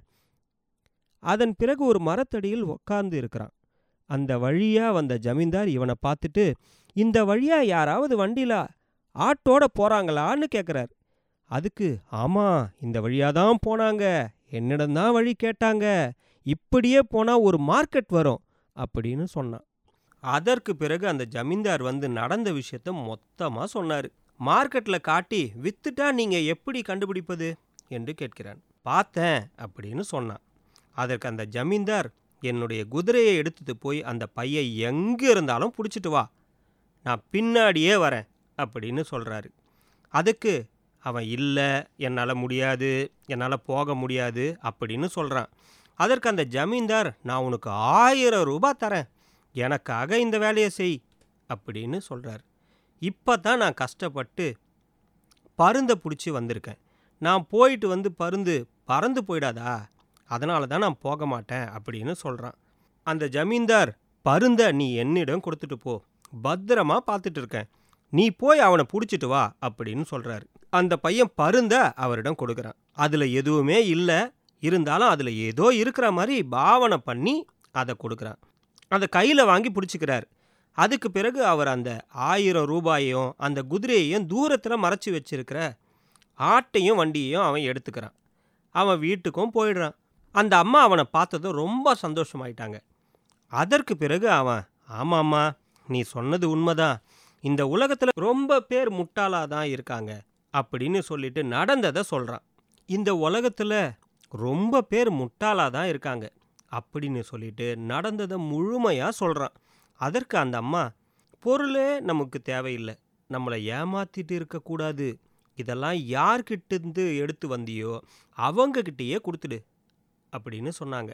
அதன் பிறகு ஒரு மரத்தடியில் உக்காந்து இருக்கிறான் அந்த வழியா வந்த ஜமீன்தார் இவனை பார்த்துட்டு இந்த வழியா யாராவது வண்டியில ஆட்டோட போறாங்களான்னு கேட்குறார் அதுக்கு ஆமா இந்த வழியா தான் போனாங்க என்னிடம்தான் வழி கேட்டாங்க இப்படியே போனா ஒரு மார்க்கெட் வரும் அப்படின்னு சொன்னான் அதற்கு பிறகு அந்த ஜமீன்தார் வந்து நடந்த விஷயத்த மொத்தமாக சொன்னார் மார்க்கெட்டில் காட்டி வித்துட்டா நீங்கள் எப்படி கண்டுபிடிப்பது என்று கேட்கிறான் பார்த்தேன் அப்படின்னு சொன்னான் அதற்கு அந்த ஜமீன்தார் என்னுடைய குதிரையை எடுத்துட்டு போய் அந்த பையை எங்கே இருந்தாலும் பிடிச்சிட்டு வா நான் பின்னாடியே வரேன் அப்படின்னு சொல்கிறாரு அதுக்கு அவன் இல்லை என்னால் முடியாது என்னால் போக முடியாது அப்படின்னு சொல்கிறான் அதற்கு அந்த ஜமீன்தார் நான் உனக்கு ஆயிரம் ரூபாய் தரேன் எனக்காக இந்த வேலையை செய் அப்படின்னு சொல்கிறார் இப்போ தான் நான் கஷ்டப்பட்டு பருந்தை பிடிச்சி வந்திருக்கேன் நான் போயிட்டு வந்து பருந்து பறந்து போயிடாதா அதனால தான் நான் போக மாட்டேன் அப்படின்னு சொல்கிறான் அந்த ஜமீன்தார் பருந்தை நீ என்னிடம் கொடுத்துட்டு போ பத்திரமா பார்த்துட்டு இருக்கேன் நீ போய் அவனை பிடிச்சிட்டு வா அப்படின்னு சொல்கிறாரு அந்த பையன் பருந்த அவரிடம் கொடுக்குறான் அதில் எதுவுமே இல்லை இருந்தாலும் அதில் ஏதோ இருக்கிற மாதிரி பாவனை பண்ணி அதை கொடுக்குறான் அதை கையில் வாங்கி பிடிச்சிக்கிறார் அதுக்கு பிறகு அவர் அந்த ஆயிரம் ரூபாயையும் அந்த குதிரையையும் தூரத்தில் மறைச்சி வச்சிருக்கிற ஆட்டையும் வண்டியையும் அவன் எடுத்துக்கிறான் அவன் வீட்டுக்கும் போயிடுறான் அந்த அம்மா அவனை பார்த்ததும் ரொம்ப சந்தோஷமாயிட்டாங்க அதற்கு பிறகு அவன் ஆமாம்மா நீ சொன்னது உண்மைதான் இந்த உலகத்தில் ரொம்ப பேர் முட்டாளாக தான் இருக்காங்க அப்படின்னு சொல்லிட்டு நடந்ததை சொல்கிறான் இந்த உலகத்தில் ரொம்ப பேர் முட்டாளாக தான் இருக்காங்க அப்படின்னு சொல்லிட்டு நடந்ததை முழுமையாக சொல்கிறான் அதற்கு அந்த அம்மா பொருளே நமக்கு தேவையில்லை நம்மளை ஏமாத்திட்டு இருக்கக்கூடாது இதெல்லாம் யார்கிட்டேருந்து எடுத்து வந்தியோ அவங்கக்கிட்டேயே கொடுத்துடு அப்படின்னு சொன்னாங்க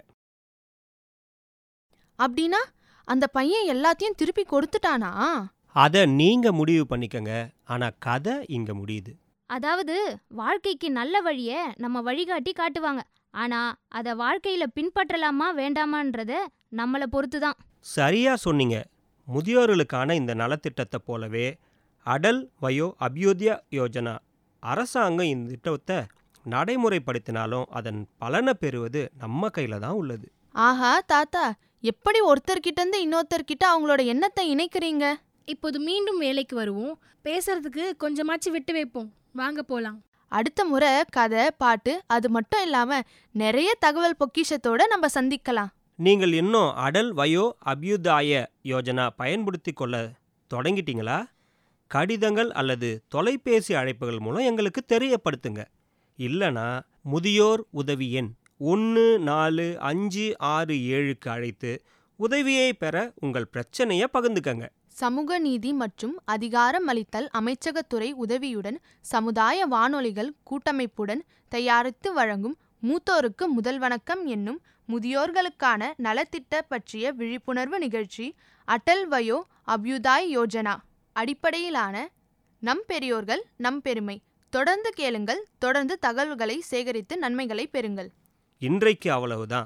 அப்படின்னா அந்த பையன் எல்லாத்தையும் திருப்பி கொடுத்துட்டானா அதை நீங்கள் முடிவு பண்ணிக்கங்க ஆனால் கதை இங்கே முடியுது அதாவது வாழ்க்கைக்கு நல்ல வழியை நம்ம வழிகாட்டி காட்டுவாங்க ஆனா அதை வாழ்க்கையில பின்பற்றலாமா வேண்டாமான்றத நம்மளை பொறுத்து தான் சரியா சொன்னீங்க முதியோர்களுக்கான இந்த நலத்திட்டத்தை போலவே அடல் வயோ அபியோத்யா யோஜனா அரசாங்கம் இந்த திட்டத்தை நடைமுறைப்படுத்தினாலும் அதன் பலனை பெறுவது நம்ம கையில் தான் உள்ளது ஆஹா தாத்தா எப்படி ஒருத்தர்கிட்ட இருந்து இன்னொருத்தர்கிட்ட அவங்களோட எண்ணத்தை இணைக்கிறீங்க இப்போது மீண்டும் வேலைக்கு வருவோம் பேசுறதுக்கு கொஞ்சமாச்சு விட்டு வைப்போம் வாங்க போலாம் அடுத்த முறை கதை பாட்டு அது மட்டும் இல்லாம நிறைய தகவல் பொக்கிஷத்தோட நம்ம சந்திக்கலாம் நீங்கள் இன்னும் அடல் வயோ அபியுதாய யோஜனா பயன்படுத்தி கொள்ள தொடங்கிட்டீங்களா கடிதங்கள் அல்லது தொலைபேசி அழைப்புகள் மூலம் எங்களுக்கு தெரியப்படுத்துங்க இல்லனா முதியோர் உதவி எண் ஒன்று நாலு அஞ்சு ஆறு ஏழுக்கு அழைத்து உதவியை பெற உங்கள் பிரச்சனையை பகிர்ந்துக்கங்க சமூக நீதி மற்றும் அதிகாரம் அளித்தல் அமைச்சகத்துறை உதவியுடன் சமுதாய வானொலிகள் கூட்டமைப்புடன் தயாரித்து வழங்கும் மூத்தோருக்கு முதல் வணக்கம் என்னும் முதியோர்களுக்கான நலத்திட்ட பற்றிய விழிப்புணர்வு நிகழ்ச்சி அடல் வயோ அபியுதாய் யோஜனா அடிப்படையிலான நம் பெரியோர்கள் நம் பெருமை தொடர்ந்து கேளுங்கள் தொடர்ந்து தகவல்களை சேகரித்து நன்மைகளை பெறுங்கள் இன்றைக்கு அவ்வளவுதான்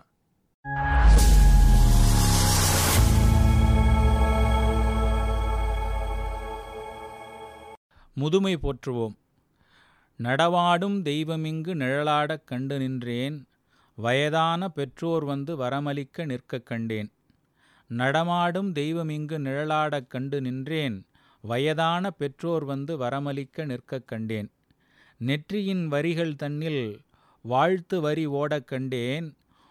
முதுமை போற்றுவோம் நடவாடும் தெய்வமிங்கு நிழலாடக் கண்டு நின்றேன் வயதான பெற்றோர் வந்து வரமளிக்க நிற்கக் கண்டேன் நடமாடும் தெய்வமிங்கு நிழலாடக் கண்டு நின்றேன் வயதான பெற்றோர் வந்து வரமளிக்க நிற்கக் கண்டேன் நெற்றியின் வரிகள் தன்னில் வாழ்த்து வரி ஓடக் கண்டேன்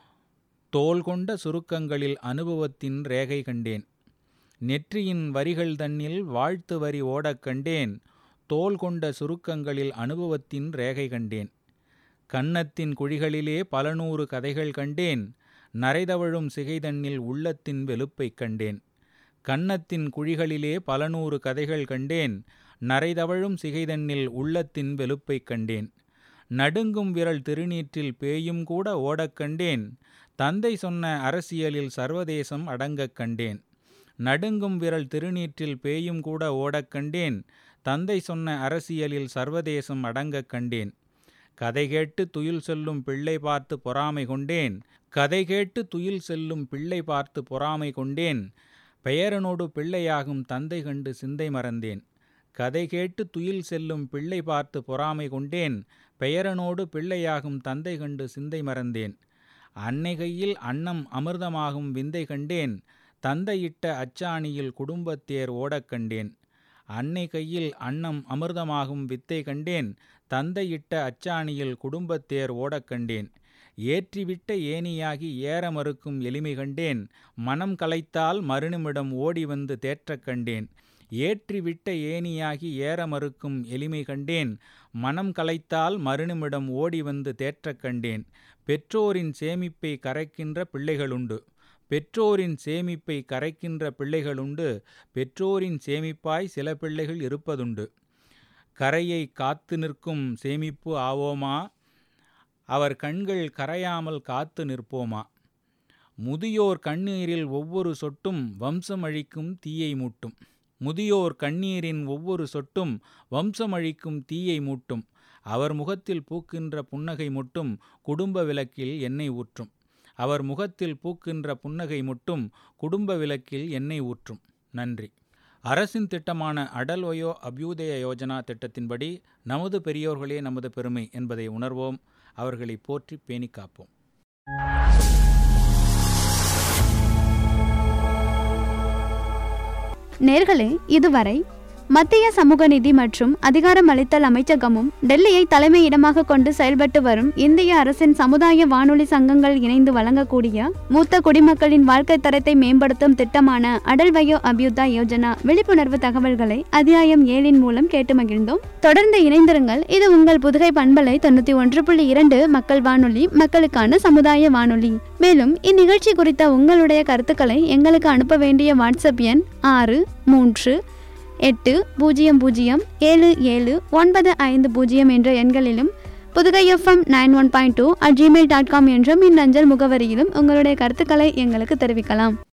தோல் கொண்ட சுருக்கங்களில் அனுபவத்தின் ரேகை கண்டேன் நெற்றியின் வரிகள் தன்னில் வாழ்த்து வரி ஓடக் கண்டேன் தோல் கொண்ட சுருக்கங்களில் அனுபவத்தின் ரேகை கண்டேன் கன்னத்தின் குழிகளிலே பல நூறு கதைகள் கண்டேன் நரைதவழும் சிகைதன்னில் உள்ளத்தின் வெளுப்பைக் கண்டேன் கன்னத்தின் குழிகளிலே பல நூறு கதைகள் கண்டேன் நரைதவழும் சிகைதன்னில் உள்ளத்தின் வெளுப்பைக் கண்டேன் நடுங்கும் விரல் திருநீற்றில் பேயும் கூட ஓடக் கண்டேன் தந்தை சொன்ன அரசியலில் சர்வதேசம் அடங்கக் கண்டேன் நடுங்கும் விரல் திருநீற்றில் பேயும் கூட ஓடக் கண்டேன் தந்தை சொன்ன அரசியலில் சர்வதேசம் அடங்கக் கண்டேன் கதை கேட்டு துயில் செல்லும் பிள்ளை பார்த்து பொறாமை கொண்டேன் கதை கேட்டு துயில் செல்லும் பிள்ளை பார்த்து பொறாமை கொண்டேன் பெயரனோடு பிள்ளையாகும் தந்தை கண்டு சிந்தை மறந்தேன் கதை கேட்டு துயில் செல்லும் பிள்ளை பார்த்து பொறாமை கொண்டேன் பெயரனோடு பிள்ளையாகும் தந்தை கண்டு சிந்தை மறந்தேன் அன்னை கையில் அன்னம் அமிர்தமாகும் விந்தை கண்டேன் தந்தையிட்ட அச்சாணியில் குடும்பத்தேர் ஓடக் கண்டேன் அன்னை கையில் அன்னம் அமிர்தமாகும் வித்தை கண்டேன் தந்தையிட்ட அச்சாணியில் குடும்பத்தேர் ஓடக் கண்டேன் ஏற்றிவிட்ட ஏனியாகி ஏற மறுக்கும் எளிமை கண்டேன் மனம் கலைத்தால் மறுநிமிடம் ஓடி வந்து தேற்றக் கண்டேன் ஏற்றிவிட்ட ஏனியாகி ஏற மறுக்கும் எளிமை கண்டேன் மனம் கலைத்தால் மறுநிமிடம் ஓடி வந்து தேற்றக் கண்டேன் பெற்றோரின் சேமிப்பை கரைக்கின்ற பிள்ளைகளுண்டு பெற்றோரின் சேமிப்பை கரைக்கின்ற பிள்ளைகளுண்டு பெற்றோரின் சேமிப்பாய் சில பிள்ளைகள் இருப்பதுண்டு கரையை காத்து நிற்கும் சேமிப்பு ஆவோமா அவர் கண்கள் கரையாமல் காத்து நிற்போமா முதியோர் கண்ணீரில் ஒவ்வொரு சொட்டும் வம்சமழிக்கும் தீயை மூட்டும் முதியோர் கண்ணீரின் ஒவ்வொரு சொட்டும் வம்சமழிக்கும் தீயை மூட்டும் அவர் முகத்தில் பூக்கின்ற புன்னகை முட்டும் குடும்ப விளக்கில் எண்ணெய் ஊற்றும் அவர் முகத்தில் பூக்கின்ற புன்னகை முட்டும் குடும்ப விளக்கில் எண்ணெய் ஊற்றும் நன்றி அரசின் திட்டமான அடல் வயோ அபியூதய யோஜனா திட்டத்தின்படி நமது பெரியோர்களே நமது பெருமை என்பதை உணர்வோம் அவர்களை போற்றி பேணி காப்போம் நேர்களே இதுவரை மத்திய சமூக நிதி மற்றும் அதிகாரமளித்தல் அமைச்சகமும் டெல்லியை தலைமையிடமாக கொண்டு செயல்பட்டு வரும் இந்திய அரசின் சமுதாய வானொலி சங்கங்கள் இணைந்து வழங்கக்கூடிய மூத்த குடிமக்களின் வாழ்க்கை தரத்தை மேம்படுத்தும் திட்டமான அடல் வயோ அபியுதா யோஜனா விழிப்புணர்வு தகவல்களை அத்தியாயம் ஏழின் மூலம் கேட்டு மகிழ்ந்தோம் தொடர்ந்து இணைந்திருங்கள் இது உங்கள் புதுகை பண்பலை தொண்ணூத்தி ஒன்று புள்ளி இரண்டு மக்கள் வானொலி மக்களுக்கான சமுதாய வானொலி மேலும் இந்நிகழ்ச்சி குறித்த உங்களுடைய கருத்துக்களை எங்களுக்கு அனுப்ப வேண்டிய வாட்ஸ்அப் எண் ஆறு மூன்று எட்டு பூஜ்ஜியம் பூஜ்ஜியம் ஏழு ஏழு ஒன்பது ஐந்து பூஜ்ஜியம் என்ற எண்களிலும் Pudugai FM nine one point two at Gmail dot com என்ற மின்னஞ்சல் முகவரியிலும் உங்களுடைய கருத்துக்களை எங்களுக்கு தெரிவிக்கலாம்